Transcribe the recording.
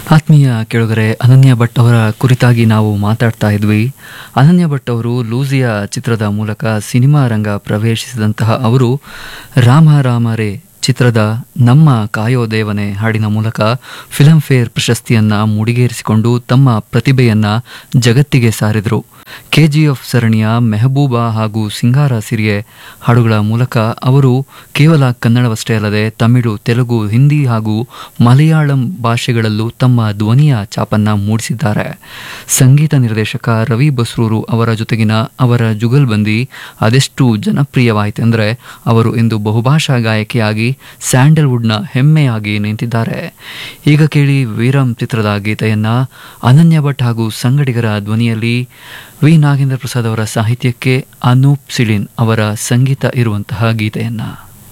ಆತ್ಮೀಯ ಕೆಳಗರೆ ಅನನ್ಯ ಭಟ್ ಅವರ ಕುರಿತಾಗಿ ನಾವು ಮಾತಾಡ್ತಾ ಇದ್ವಿ ಅನನ್ಯ ಭಟ್ ಅವರು ಲೂಸಿಯಾ ಚಿತ್ರದ ಮೂಲಕ ಸಿನಿಮಾ ರಂಗ ಪ್ರವೇಶಿಸಿದಂತಹ ಅವರು ರಾಮ ರಾಮ ರೇ ಚಿತ್ರದ ನಮ್ಮ ಕಾಯೋ ದೇವನೆ ಹಾಡಿನ ಮೂಲಕ ಫಿಲ್ಮ್ ಫೇರ್ ಪ್ರಶಸ್ತಿಯನ್ನ ಮುಡಿಗೇರಿಸಿಕೊಂಡು ತಮ್ಮ ಪ್ರತಿಭೆಯನ್ನ ಜಗತ್ತಿಗೆ ಸಾರಿದರು ಕೆಜಿಎಫ್ ಸರಣಿಯ ಮೆಹಬೂಬಾ ಹಾಗೂ ಸಿಂಗಾರ ಸಿರಿಯೆ ಹಾಡುಗಳ ಮೂಲಕ ಅವರು ಕೇವಲ ಕನ್ನಡವಷ್ಟೇ ಅಲ್ಲದೆ ತಮಿಳು ತೆಲುಗು ಹಿಂದಿ ಹಾಗೂ ಮಲಯಾಳಂ ಭಾಷೆಗಳಲ್ಲೂ ತಮ್ಮ ಧ್ವನಿಯ ಚಾಪನ್ನ ಮೂಡಿಸಿದ್ದಾರೆ ಸಂಗೀತ ನಿರ್ದೇಶಕ ರವಿ ಬಸ್ರೂರು ಅವರ ಜೊತೆಗಿನ ಅವರ ಜುಗಲ್ಬಂದಿ ಅದೆಷ್ಟು ಜನಪ್ರಿಯವಾಯಿತೆಂದರೆ ಅವರು ಇಂದು ಬಹುಭಾಷಾ ಗಾಯಕಿಯಾಗಿ ಸ್ಯಾಂಡಲ್ವುಡ್ನ ಹೆಮ್ಮೆಯಾಗಿ ನಿಂತಿದ್ದಾರೆ ಈಗ ಕೇಳಿ ವೀರಂ ಚಿತ್ರದ ಗೀತೆಯನ್ನ ಅನನ್ಯ ಭಟ್ ಹಾಗೂ ಸಂಗಡಿಗರ ಧ್ವನಿಯಲ್ಲಿ ವಿ ನಾಗೇಂದ್ರ ಪ್ರಸಾದ್ ಅವರ ಸಾಹಿತ್ಯಕ್ಕೆ ಅನೂಪ್ ಸಿಳಿನ್ ಅವರ ಸಂಗೀತ ಇರುವಂತಹ ಗೀತೆಯನ್ನ